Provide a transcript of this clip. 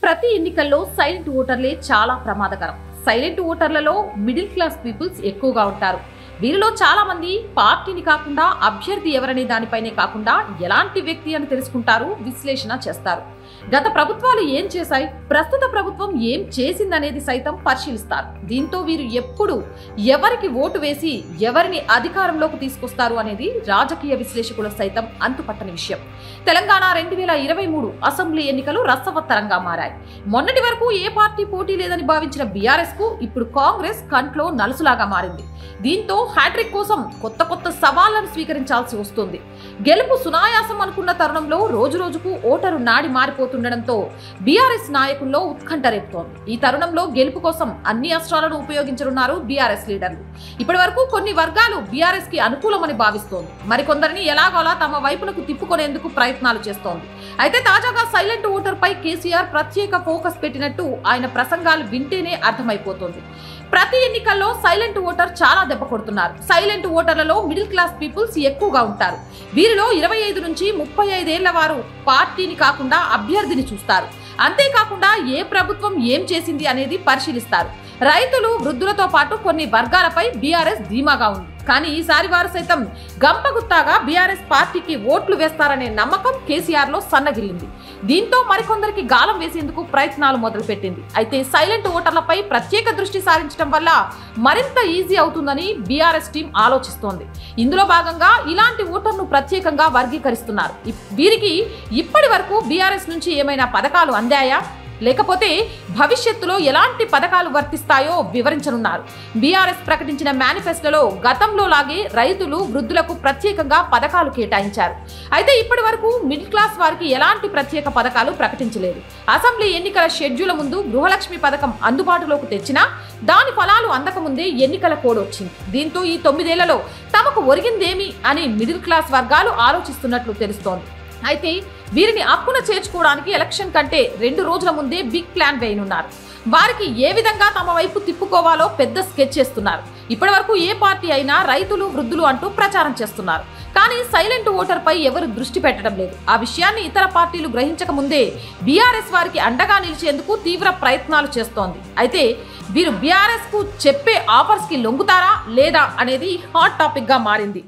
ప్రతి ఎన్నికల్లో సైలెంట్ ఓటర్లే చాలా ప్రమాదకరం సైలెంట్ ఓటర్లలో మిడిల్ క్లాస్ పీపుల్స్ ఎక్కువగా ఉంటారు వీరిలో చాలా మంది పార్టీని కాకుండా అభ్యర్థి ఎవరనే దానిపైనే కాకుండా ఎలాంటి వ్యక్తి అని తెలుసుకుంటారు విశ్లేషణ చేస్తారు గత ప్రభుత్వాలు ఏం చేశాయి ప్రస్తుత ప్రభుత్వం ఏం చేసిందనేది సైతం పరిశీలిస్తారు దీంతో వీరు ఎప్పుడు ఎవరికి ఓటు వేసి ఎవరిని అధికారంలోకి తీసుకొస్తారు అనేది రాజకీయ విశ్లేషకుల సైతం అంతుపట్టని విషయం తెలంగాణ రెండు వేల ఇరవై మూడు అసెంబ్లీ ఎన్నికలు రసవత్తరంగా మారాయి మొన్నటి వరకు ఏ పార్టీ పోటీ లేదని భావించిన బీఆర్ఎస్ కు ఇప్పుడు కాంగ్రెస్ కంట్లో నలుసులాగా మారింది దీంతో హ్యాట్రిక్ కోసం కొత్త కొత్త సవాళ్లను స్వీకరించాల్సి వస్తుంది గెలుపు సునాయాసం అనుకున్న తరుణంలో రోజు రోజుకు ఓటరు నాడి మారిపోతుండటంతో బీఆర్ఎస్ నాయకుల్లో ఉత్కంఠ రేపుతోంది ఈ తరుణంలో గెలుపు కోసం అన్ని అస్త్రాలను ఉపయోగించనున్నారు బీఆర్ఎస్ లీడర్లు ఇప్పటి వరకు కొన్ని వర్గాలు బీఆర్ఎస్ కి అనుకూలమని భావిస్తోంది మరికొందరిని ఎలాగోలా తమ వైపునకు తిప్పుకునేందుకు ప్రయత్నాలు చేస్తోంది అయితే తాజాగా సైలెంట్ ఓటర్ పై కేసీఆర్ ప్రత్యేక ఫోకస్ పెట్టినట్టు ఆయన ప్రసంగాలు వింటేనే అర్థమైపోతోంది ప్రతి ఎన్నికల్లో సైలెంట్ ఓటర్ చాలా దెబ్బ కొడుతున్నారు సైలెంట్ ఓటర్లలో మిడిల్ క్లాస్ పీపుల్స్ ఎక్కువగా ఉంటారు వీరిలో ఇరవై ఐదు నుంచి ముప్పై ఐదేళ్ల వారు పార్టీని కాకుండా అభ్యర్థిని చూస్తారు అంతేకాకుండా ఏ ప్రభుత్వం ఏం చేసింది అనేది పరిశీలిస్తారు రైతులు వృద్ధులతో పాటు కొన్ని వర్గాలపై బీఆర్ఎస్ ధీమాగా ఉంది కానీ ఈసారి వారు సైతం గంపగుత్తాగా బీఆర్ఎస్ పార్టీకి ఓట్లు వేస్తారనే నమ్మకం కేసీఆర్ లో సన్నగిల్లింది దీంతో మరికొందరికి గాలం వేసేందుకు ప్రయత్నాలు మొదలుపెట్టింది అయితే సైలెంట్ ఓటర్లపై ప్రత్యేక దృష్టి సారించడం వల్ల మరింత ఈజీ అవుతుందని బీఆర్ఎస్ టీం ఆలోచిస్తోంది ఇందులో భాగంగా ఇలాంటి ఓటర్ను ప్రత్యేకంగా వర్గీకరిస్తున్నారు ఇప్- వీరికి ఇప్పటి వరకు బీఆర్ఎస్ నుంచి ఏమైనా పథకాలు అందాయా లేకపోతే భవిష్యత్తులో ఎలాంటి పథకాలు వర్తిస్తాయో వివరించనున్నారు బీఆర్ఎస్ ప్రకటించిన మేనిఫెస్టోలో గతంలో లాగే రైతులు వృద్ధులకు ప్రత్యేకంగా పథకాలు కేటాయించారు అయితే ఇప్పటి వరకు మిడిల్ క్లాస్ వారికి ఎలాంటి ప్రత్యేక పథకాలు ప్రకటించలేదు అసెంబ్లీ ఎన్నికల షెడ్యూల్ ముందు గృహలక్ష్మి పథకం అందుబాటులోకి తెచ్చినా దాని ఫలాలు అందకముందే ఎన్నికల కోడ్ వచ్చింది దీంతో ఈ తొమ్మిదేళ్లలో తమకు ఒరిగిందేమి అని మిడిల్ క్లాస్ వర్గాలు ఆలోచిస్తున్నట్లు తెలుస్తోంది అయితే వీరిని అక్కున చేర్చుకోవడానికి ఎలక్షన్ కంటే రెండు రోజుల ముందే బిగ్ ప్లాన్ వేయనున్నారు వారికి ఏ విధంగా తమ వైపు తిప్పుకోవాలో పెద్ద స్కెచ్ చేస్తున్నారు ఇప్పటి వరకు ఏ పార్టీ అయినా రైతులు వృద్ధులు అంటూ ప్రచారం చేస్తున్నారు కానీ సైలెంట్ ఓటర్ పై ఎవరు దృష్టి పెట్టడం లేదు ఆ విషయాన్ని ఇతర పార్టీలు గ్రహించక ముందే బీఆర్ఎస్ వారికి అండగా నిలిచేందుకు తీవ్ర ప్రయత్నాలు చేస్తోంది అయితే వీరు బీఆర్ఎస్ కు చెప్పే ఆఫర్స్ కి లొంగుతారా లేదా అనేది హాట్ టాపిక్ గా మారింది